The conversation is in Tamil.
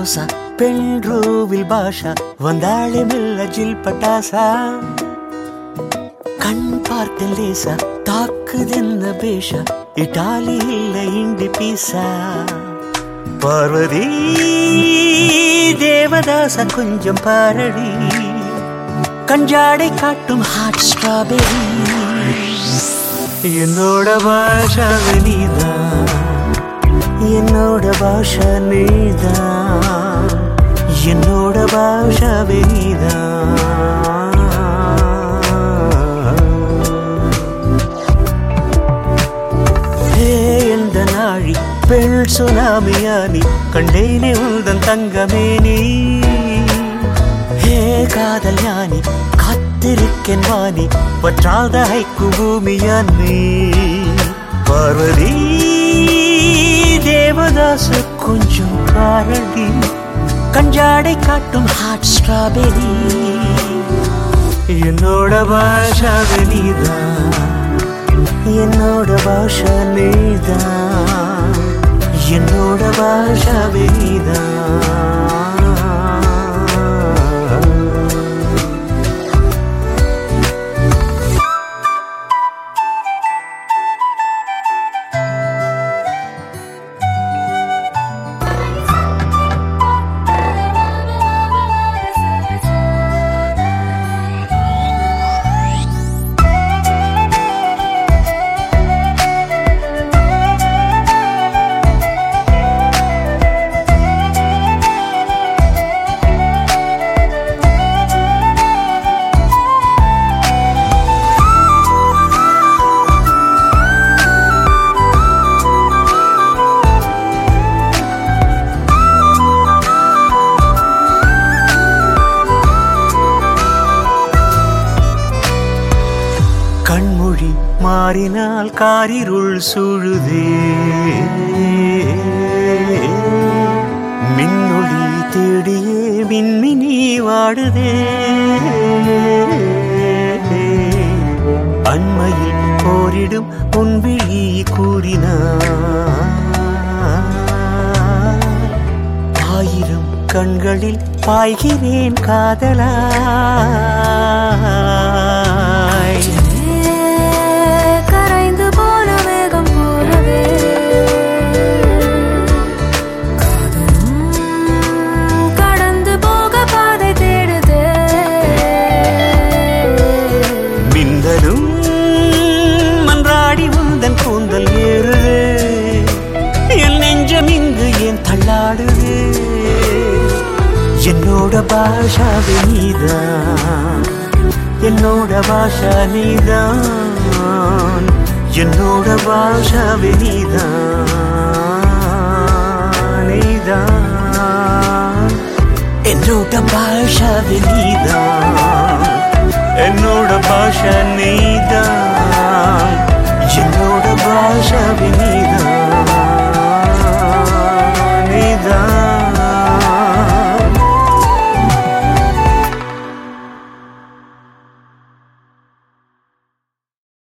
ரோசா பெண் ரூவில் பாஷா வந்தாளே மெல்ல ஜில் பட்டாசா கண் பார்க்க லேசா தாக்குதென்ன பேஷா இட்டாலி இல்ல இண்டி பீசா பார்வதி தேவதாச கொஞ்சம் பாரடி கஞ்சாடை காட்டும் ஹாட் ஸ்ட்ராபெரி என்னோட பாஷா நீதான் என்னோட பாஷா நீதான் என்னோட பாஷா ஹே எந்த நாழி பெண் சுனாமியானி கண்டேனே உந்தன் தங்கமேனி ஹே காதல் ஞானி காத்திருக்கேன் வாணி பற்றாத ஹைக்கு பூமியான் நீ பார்வதி தேவதாசு கொஞ்சம் பாரடி கஞ்சாடை காட்டும் ஹாட் ஸ்ட்ராபெரி என்னோட பாஷா நீதான் என்னோட பாஷா நீதான் என்னோட பாஷா நீதான் கண்மொழி மாறினால் காரிருள் சூழுதே மின்னொளி தேடியே மின்மினி வாடுதே அண்மையில் போரிடும் பொன்விழி கூறினார் ஆயிரம் கண்களில் பாய்கிறேன் காதலாய் கரைந்து போன மேகம் போலவே காதலும் கடந்து போக பாதை தேடுதே மின்னலும் மன்றாடி உந்தன் கூந்தல் ஏறுது என் நெஞ்சம் இங்கு ஏன் தள்ளாடுது என்னோட பாஷா நீதான் என்னோட பாஷா நீதான் என்னோட பாஷா நீதான் நீதான் என்னோட பாஷா நீதான் என்னோட பாஷா நீதான் என்னோட பாஷா நீதான்